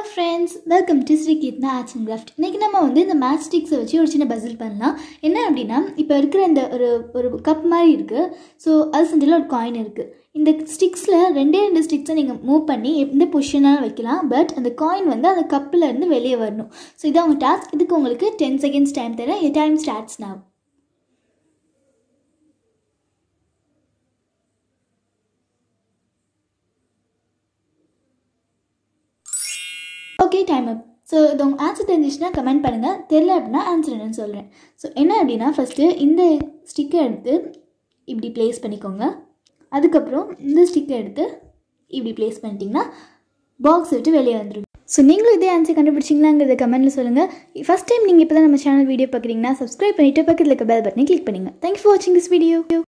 friends welcome to Sri Keerthana arts and craft இன்றைக்கி நம்ம வந்து இந்த மேட்ச் ஸ்டிக்ஸை வச்சு ஒரு சின்ன பசில் பண்ணலாம் என்ன அப்படின்னா இப்போ இருக்கிற இந்த ஒரு ஒரு கப் மாதிரி இருக்குது ஸோ அது சென்டரில் ஒரு காயின் இருக்குது இந்த ஸ்டிக்ஸில் ரெண்டே ரெண்டு ஸ்டிக்ஸை நீங்கள் மூவ் பண்ணி எந்த பொசிஷனாலும் வைக்கலாம் பட் அந்த காயின் வந்து அந்த கப்பில் இருந்து வெளியே வரணும் ஸோ இது அவங்க டாஸ்க் இதுக்கு உங்களுக்கு டென் செகண்ட்ஸ் டைம் தரேன் uh time starts now okay time up so இது உங்கள் ஆன்சர் தெரிஞ்சிச்சுன்னா கமெண்ட் பண்ணுங்கள் தெரில அப்படின்னா ஆன்சர் என்னன்னு சொல்கிறேன் ஸோ என்ன அப்படின்னா ஃபஸ்ட்டு இந்த ஸ்டிக்கை எடுத்து இப்படி ப்ளேஸ் பண்ணிக்கோங்க அதுக்கப்புறம் இந்த ஸ்டிக்கை எடுத்து இப்படி ப்ளேஸ் பண்ணிட்டீங்கன்னா பாக்ஸ் விட்டு வெளியே வந்துடும் ஸோ நீங்களும் இதே ஆன்சர் கண்டுபிடிச்சிங்களாங்கிறத கமெண்ட்டில் சொல்லுங்கள் ஃபஸ்ட் டைம் நீங்கள் இப்போ தான் நம்ம சேனல் வீடியோ பார்க்குறீங்கன்னா சப்ஸ்கிரைப் பண்ணிவிட்டு பக்கத்தில் இருக்க பெல் பட்டனை கிளிக் பண்ணுங்கள் தேங்க்ஸ் ஃபார் வாட்சிங் திஸ் வீடியோ